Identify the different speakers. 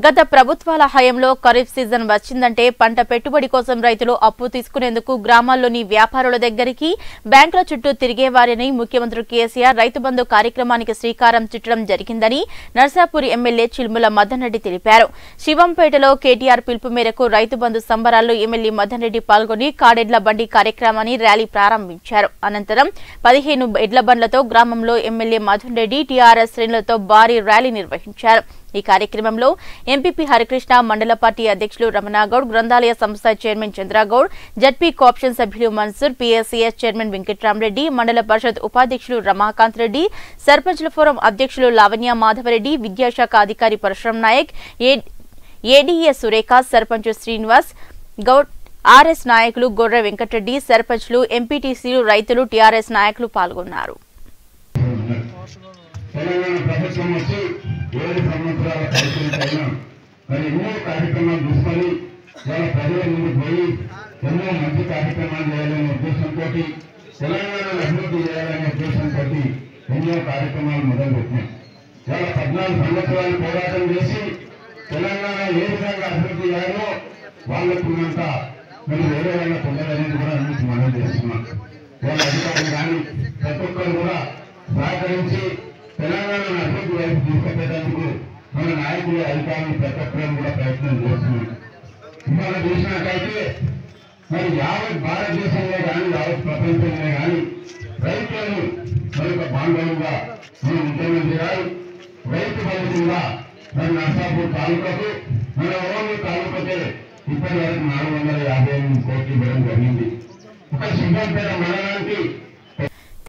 Speaker 1: గత ప్రభుత్వాల హయాంలో ఖరీఫ్ సీజన్ వచ్చిందంటే పంట పెట్టుబడి కోసం రైతులు అప్పు తీసుకునేందుకు గ్రామాల్లోని వ్యాపారుల దగ్గరికి బ్యాంకుల చుట్టూ తిరిగేవారని ముఖ్యమంత్రి కేసీఆర్ రైతు బంధు కార్యక్రమానికి శ్రీకారం చుట్టడం జరిగిందని నర్సాపూర్ ఎమ్మెల్యే చిల్ముల మదన్ రెడ్డి తెలిపారు శివంపేటలో కేటీఆర్ పిలుపు మేరకు రైతు బంధు సంబరాల్లో ఎమ్మెల్యే మదన్ రెడ్డి పాల్గొని కాడెడ్ల బండి కార్యక్రమాన్ని ర్యాలీ ప్రారంభించారు అనంతరం పదిహేను ఎడ్ల బండ్లతో గ్రామంలో ఎమ్మెల్యే మదన్ రెడ్డి టీఆర్ఎస్ శ్రేణులతో భారీ ర్యాలీ నిర్వహించారు ఈ కార్యక్రమంలో ఎంపీపీ హరికృష్ణ మండల పార్టీ అధ్యక్షులు రమణాగౌడ్ గ్రంథాలయ సంస్థ చైర్మన్ చంద్రగౌడ్ జడ్పీ కోఆప్షన్ సభ్యులు మన్సూర్ పీఎస్సీఎస్ చైర్మన్ వెంకట్రామరెడ్డి మండల పరిషత్ ఉపాధ్యక్షులు రమాకాంత్ రెడ్డి సర్పంచ్ల ఫోరం అధ్యక్షులు లావణ్య మాధవరెడ్డి విద్యాశాఖ అధికారి పరశురం నాయక్ ఏ- ఏడీఏ సురేఖ సర్పంచ్ శ్రీనివాస్ గౌడ్ ఆర్ఎస్ నాయకులు గొర్రె వెంకటరెడ్డి సర్పంచ్లు ఎంపీటీసీలు రైతులు టీఆర్ఎస్ నాయకులు పాల్గొన్నారు
Speaker 2: తెలంగాణ ప్రభుత్వం వచ్చి ఏడు సంవత్సరాల పరిస్థితులైనా మరి ఎన్నో కార్యక్రమాలు తీసుకొని వాళ్ళ ప్రజల ముందుకు పోయి ఎన్నో మంచి కార్యక్రమాలు చేయాలనే ఉద్దేశంతో తెలంగాణను అభివృద్ధి చేయాలనే ఉద్దేశంతో ఎన్నో కార్యక్రమాలు మొదలుపెట్టినాం వాళ్ళ పద్నాలుగు సంవత్సరాలు పోరాటం చేసి తెలంగాణ ఏ విధంగా అభివృద్ధి చేయాలో వాళ్ళకు ఉన్నంత మరి వేరే వాళ్ళకు ఉండదనేది కూడా అన్నిటి మనం చేస్తున్నాం వాళ్ళ అధికారులు కానీ ప్రతి ఒక్కరు కూడా సహకరించి తెలంగాణను అభివృద్ధి వైపు తీసుకెళ్లేందుకు మన నాయకులు అధికారులు ప్రతి ఒక్కరు కూడా ప్రయత్నం చేస్తున్నారు ఇవాళ చూసినట్టయితే మరి యావత్ భారతదేశంలో కానీ యావత్ ప్రపంచంలో కానీ రైతులను మరొక బాంధవుగా మన ముఖ్యమంత్రి గారు రైతు బంధువుగా మన నర్సాపూర్ తాలూకాకు మన ఓన్లీ తాలూకాకే ఇప్పటి వరకు నాలుగు వందల యాభై ఎనిమిది కోట్లు ఇవ్వడం జరిగింది ఒక సిద్ధాంతేట మండలానికి